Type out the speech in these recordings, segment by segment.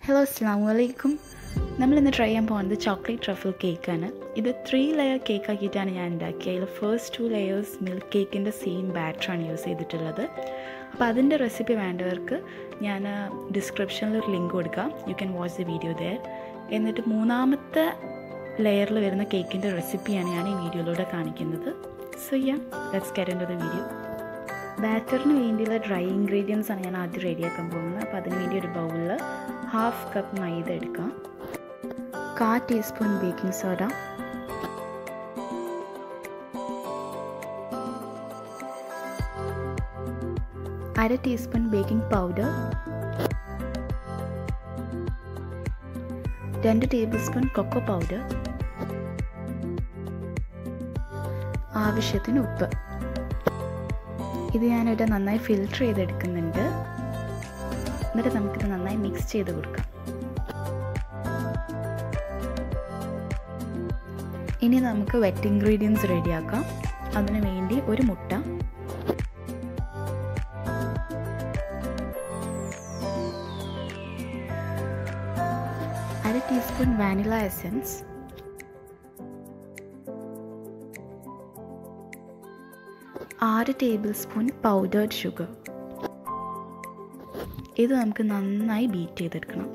hello അസ്സാം വലൈക്കും നമ്മളിന്ന് ട്രൈ ചെയ്യാൻ പോകുന്നത് ചോക്ലേറ്റ് ട്രഫിൾ കേക്കാണ് ഇത് ത്രീ ലെയർ കേക്ക് ആക്കിയിട്ടാണ് ഞാൻ ഉണ്ടാക്കിയത് അതിൽ ഫസ്റ്റ് ടു ലെയേഴ്സ് മിൽക്ക് കേക്കിൻ്റെ സെയിം ബാറ്ററാണ് യൂസ് ചെയ്തിട്ടുള്ളത് അപ്പോൾ അതിൻ്റെ റെസിപ്പി വേണ്ടവർക്ക് ഞാൻ ഡിസ്ക്രിപ്ഷനിൽ ഒരു ലിങ്ക് കൊടുക്കാം you can watch the video there എന്നിട്ട് മൂന്നാമത്തെ ലെയറിൽ വരുന്ന കേക്കിൻ്റെ റെസിപ്പിയാണ് ഞാൻ ഈ വീഡിയോയിലൂടെ കാണിക്കുന്നത് so ya let's get into the video ബാറ്ററിന് വേണ്ടിയുള്ള ഡ്രൈ ഇൻഗ്രീഡിയൻസ് ആണ് ഞാൻ ആദ്യം റെഡിയാക്കാൻ പോകുന്നത് അപ്പോൾ അതിന് വേണ്ടി ഒരു ബൗളിൽ ഹാഫ് കപ്പ് മൈദ എടുക്കാം കാ ടീസ്പൂൺ ബേക്കിംഗ് സോഡ അര ടീസ്പൂൺ ബേക്കിംഗ് പൗഡർ രണ്ട് ടേബിൾ സ്പൂൺ കൊക്കോ പൗഡർ ആവശ്യത്തിന് ഉപ്പ് ഇത് ഞാനിവിടെ നന്നായി ഫിൽട്ടർ ചെയ്തെടുക്കുന്നുണ്ട് എന്നിട്ട് നമുക്കിത് നന്നായി മിക്സ് ചെയ്ത് കൊടുക്കാം ഇനി നമുക്ക് വെറ്റ് ഇൻഗ്രീഡിയൻസ് റെഡിയാക്കാം അതിനു വേണ്ടി ഒരു മുട്ട അര ടീസ്പൂൺ വാനില എസൻസ് ആറ് ടേബിൾ സ്പൂൺ പൗഡേർഡ് ഷുഗർ ഇത് നമുക്ക് നന്നായി ബീറ്റ് ചെയ്തെടുക്കണം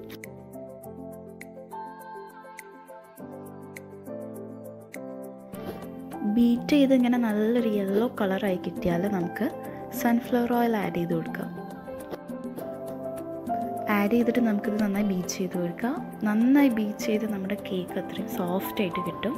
ബീറ്റ് ചെയ്ത് ഇങ്ങനെ നല്ലൊരു യെല്ലോ കളറായി കിട്ടിയാൽ നമുക്ക് സൺഫ്ലവർ ഓയിൽ ആഡ് ചെയ്ത് കൊടുക്കാം ആഡ് ചെയ്തിട്ട് നമുക്കിത് നന്നായി ബീറ്റ് ചെയ്ത് കൊടുക്കാം നന്നായി ബീറ്റ് ചെയ്ത് നമ്മുടെ കേക്ക് അത്രയും സോഫ്റ്റ് ആയിട്ട് കിട്ടും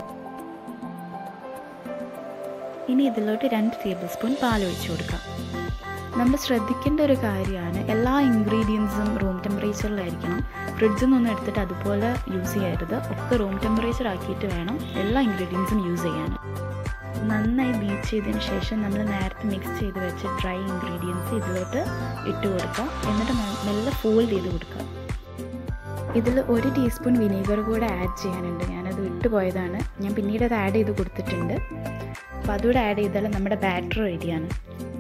ഇനി ഇതിലോട്ട് രണ്ട് ടേബിൾ സ്പൂൺ പാൽ ഒഴിച്ചു കൊടുക്കാം നമ്മൾ ശ്രദ്ധിക്കേണ്ട ഒരു കാര്യമാണ് എല്ലാ ഇൻഗ്രീഡിയൻസും റൂം ടെമ്പറേച്ചറിലായിരിക്കണം ഫ്രിഡ്ജിൽ നിന്നൊന്നും എടുത്തിട്ട് അതുപോലെ യൂസ് ചെയ്യരുത് ഒക്കെ റൂം ടെമ്പറേച്ചർ ആക്കിയിട്ട് വേണം എല്ലാ ഇൻഗ്രീഡിയൻസും യൂസ് ചെയ്യാൻ നന്നായി ബീറ്റ് ചെയ്തതിന് ശേഷം നമ്മൾ നേരത്തെ മിക്സ് ചെയ്ത് വെച്ച ഡ്രൈ ഇൻഗ്രീഡിയൻസ് ഇതിലോട്ട് ഇട്ട് കൊടുക്കാം എന്നിട്ട് മെല്ലെ ഫോൾഡ് ചെയ്ത് കൊടുക്കുക ഇതിൽ ഒരു ടീസ്പൂൺ വിനീഗർ കൂടെ ആഡ് ചെയ്യാനുണ്ട് ഞാനത് വിട്ടുപോയതാണ് ഞാൻ പിന്നീട് അത് ആഡ് ചെയ്ത് കൊടുത്തിട്ടുണ്ട് അപ്പോൾ അതുകൂടെ ആഡ് ചെയ്താൽ നമ്മുടെ ബാറ്റർ റെഡിയാണ്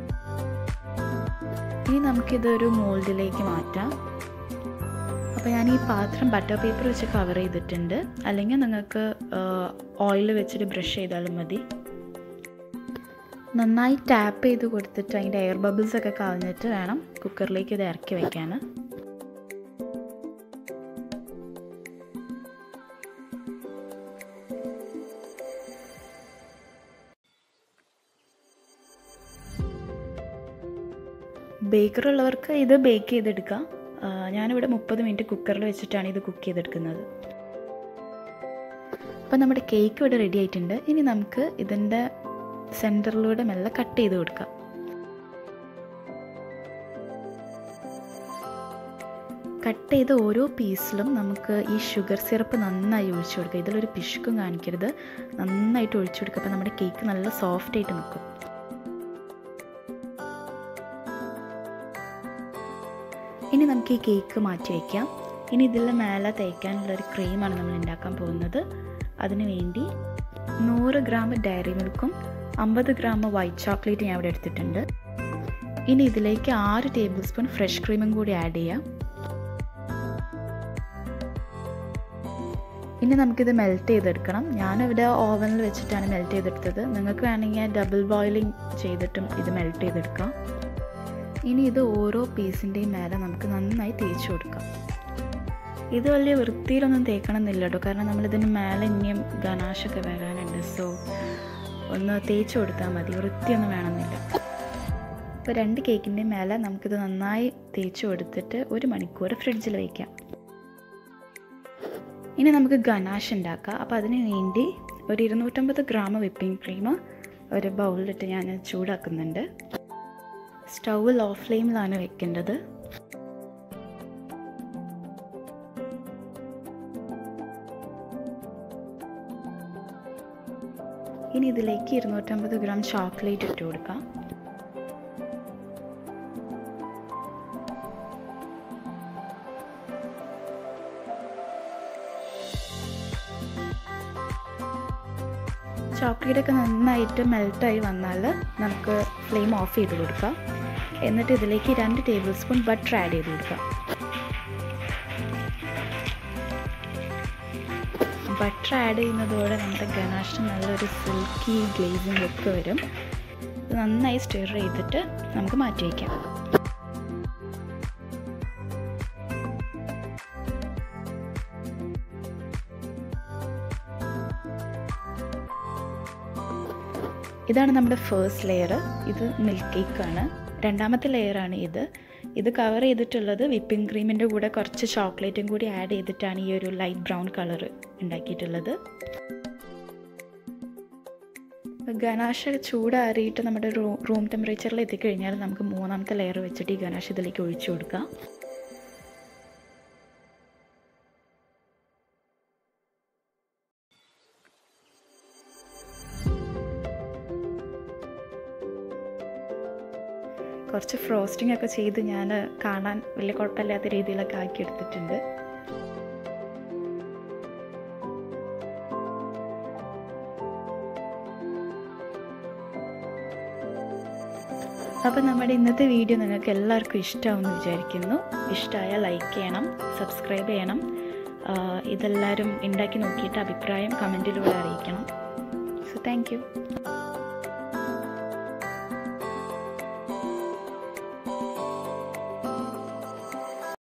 ഇനി നമുക്കിതൊരു മോൾഡിലേക്ക് മാറ്റാം അപ്പോൾ ഞാൻ ഈ പാത്രം ബട്ടർ പേപ്പർ വെച്ച് കവർ ചെയ്തിട്ടുണ്ട് അല്ലെങ്കിൽ നിങ്ങൾക്ക് ഓയിൽ വെച്ചിട്ട് ബ്രഷ് ചെയ്താലും മതി നന്നായി ടാപ്പ് ചെയ്ത് കൊടുത്തിട്ട് അതിൻ്റെ എയർ ബബിൾസ് ഒക്കെ കളഞ്ഞിട്ട് വേണം കുക്കറിലേക്ക് ഇത് ഇറക്കി വയ്ക്കാൻ ബേക്കറുള്ളവർക്ക് ഇത് ബേക്ക് ചെയ്തെടുക്കാം ഞാനിവിടെ മുപ്പത് മിനിറ്റ് കുക്കറിൽ വെച്ചിട്ടാണ് ഇത് കുക്ക് ചെയ്തെടുക്കുന്നത് അപ്പോൾ നമ്മുടെ കേക്ക് ഇവിടെ റെഡി ആയിട്ടുണ്ട് ഇനി നമുക്ക് ഇതിൻ്റെ സെൻറ്ററിലൂടെ മെല്ലെ കട്ട് ചെയ്ത് കൊടുക്കാം കട്ട് ചെയ്ത ഓരോ പീസിലും നമുക്ക് ഈ ഷുഗർ സിറപ്പ് നന്നായി ഒഴിച്ചു കൊടുക്കുക ഇതിലൊരു പിശുക്കും കാണിക്കരുത് നന്നായിട്ട് ഒഴിച്ചു കൊടുക്കുക അപ്പോൾ നമ്മുടെ കേക്ക് നല്ല സോഫ്റ്റ് ആയിട്ട് നിൽക്കും ഇനി നമുക്ക് ഈ കേക്ക് മാറ്റി വയ്ക്കാം ഇനി ഇതിൽ മേലെ തേക്കാനുള്ളൊരു ക്രീമാണ് നമ്മൾ ഉണ്ടാക്കാൻ പോകുന്നത് അതിനു വേണ്ടി നൂറ് ഗ്രാം ഡയറി മിൽക്കും അമ്പത് ഗ്രാം വൈറ്റ് ചോക്ലേറ്റ് ഞാൻ ഇവിടെ എടുത്തിട്ടുണ്ട് ഇനി ഇതിലേക്ക് ആറ് ടേബിൾ സ്പൂൺ ഫ്രഷ് ക്രീമും കൂടി ആഡ് ചെയ്യാം ഇനി നമുക്കിത് മെൽറ്റ് ചെയ്തെടുക്കണം ഞാനിവിടെ ഓവനിൽ വെച്ചിട്ടാണ് മെൽറ്റ് ചെയ്തെടുത്തത് നിങ്ങൾക്ക് വേണമെങ്കിൽ ഡബിൾ ബോയിലിംഗ് ചെയ്തിട്ടും ഇത് മെൽറ്റ് ചെയ്തെടുക്കാം ഇനി ഇത് ഓരോ പീസിൻ്റെയും മേലെ നമുക്ക് നന്നായി തേച്ച് കൊടുക്കാം ഇത് വലിയ വൃത്തിയിലൊന്നും തേക്കണം എന്നില്ല കേട്ടോ കാരണം നമ്മളിതിന് മേലെ ഇനിയും ഗനാശൊക്കെ വരാനുണ്ട് സോ ഒന്ന് തേച്ച് കൊടുത്താൽ മതി വൃത്തിയൊന്നും വേണമെന്നില്ല ഇപ്പോൾ രണ്ട് കേക്കിൻ്റെ മേലെ നമുക്കിത് നന്നായി തേച്ച് കൊടുത്തിട്ട് ഒരു മണിക്കൂർ ഫ്രിഡ്ജിൽ വയ്ക്കാം ഇനി നമുക്ക് ഗനാഷ് ഉണ്ടാക്കാം അപ്പോൾ അതിന് വേണ്ടി ഒരു ഇരുന്നൂറ്റമ്പത് ഗ്രാം വിപ്പിംഗ് ക്രീം ഒരു ബൗളിലിട്ട് ഞാൻ ചൂടാക്കുന്നുണ്ട് സ്റ്റൗവ് ലോ ഫ്ലെയിമിലാണ് വെക്കേണ്ടത് ഇനി ഇതിലേക്ക് ഇരുന്നൂറ്റമ്പത് ഗ്രാം ചോക്ലേറ്റ് ഇട്ട് കൊടുക്കാം ചോക്ലേറ്റ് ഒക്കെ നന്നായിട്ട് മെൽട്ടായി വന്നാൽ നമുക്ക് ഫ്ലെയിം ഓഫ് ചെയ്ത് കൊടുക്കാം എന്നിട്ട് ഇതിലേക്ക് രണ്ട് ടേബിൾ സ്പൂൺ ബട്ടർ ആഡ് ചെയ്ത് കൊടുക്കാം ബട്ടർ ആഡ് ചെയ്യുന്നതോടെ നമ്മുടെ ഗനാഷിന് നല്ലൊരു സിൽക്കി ഗ്ലേസിങ് ലുക്ക് വരും ഇത് നന്നായി സ്റ്റിർ ചെയ്തിട്ട് നമുക്ക് മാറ്റി വയ്ക്കാം ഇതാണ് നമ്മുടെ ഫേസ്റ്റ് ലെയർ ഇത് മിൽക്ക് കേക്കാണ് രണ്ടാമത്തെ ലെയറാണ് ഇത് ഇത് കവർ ചെയ്തിട്ടുള്ളത് വിപ്പിംഗ് ക്രീമിൻ്റെ കൂടെ കുറച്ച് ചോക്ലേറ്റും കൂടി ആഡ് ചെയ്തിട്ടാണ് ഈ ഒരു ലൈറ്റ് ബ്രൗൺ കളർ ഉണ്ടാക്കിയിട്ടുള്ളത് ഗനാഷ ചൂടാറിയിട്ട് നമ്മുടെ റൂം ടെമ്പറേച്ചറിൽ എത്തിക്കഴിഞ്ഞാൽ നമുക്ക് മൂന്നാമത്തെ ലെയർ വെച്ചിട്ട് ഈ ഗനാഷ് ഇതിലേക്ക് ഒഴിച്ചു കൊടുക്കാം കുറച്ച് ഫ്രോസ്റ്റിംഗ് ഒക്കെ ചെയ്ത് ഞാൻ കാണാൻ വലിയ കുഴപ്പമില്ലാത്ത രീതിയിലൊക്കെ ആക്കി എടുത്തിട്ടുണ്ട് അപ്പോൾ നമ്മുടെ ഇന്നത്തെ വീഡിയോ നിങ്ങൾക്ക് എല്ലാവർക്കും ഇഷ്ടമാവുമെന്ന് വിചാരിക്കുന്നു ഇഷ്ടമായാൽ ലൈക്ക് ചെയ്യണം സബ്സ്ക്രൈബ് ചെയ്യണം ഇതെല്ലാവരും ഉണ്ടാക്കി നോക്കിയിട്ട് അഭിപ്രായം കമൻറ്റിലൂടെ അറിയിക്കണം സോ താങ്ക്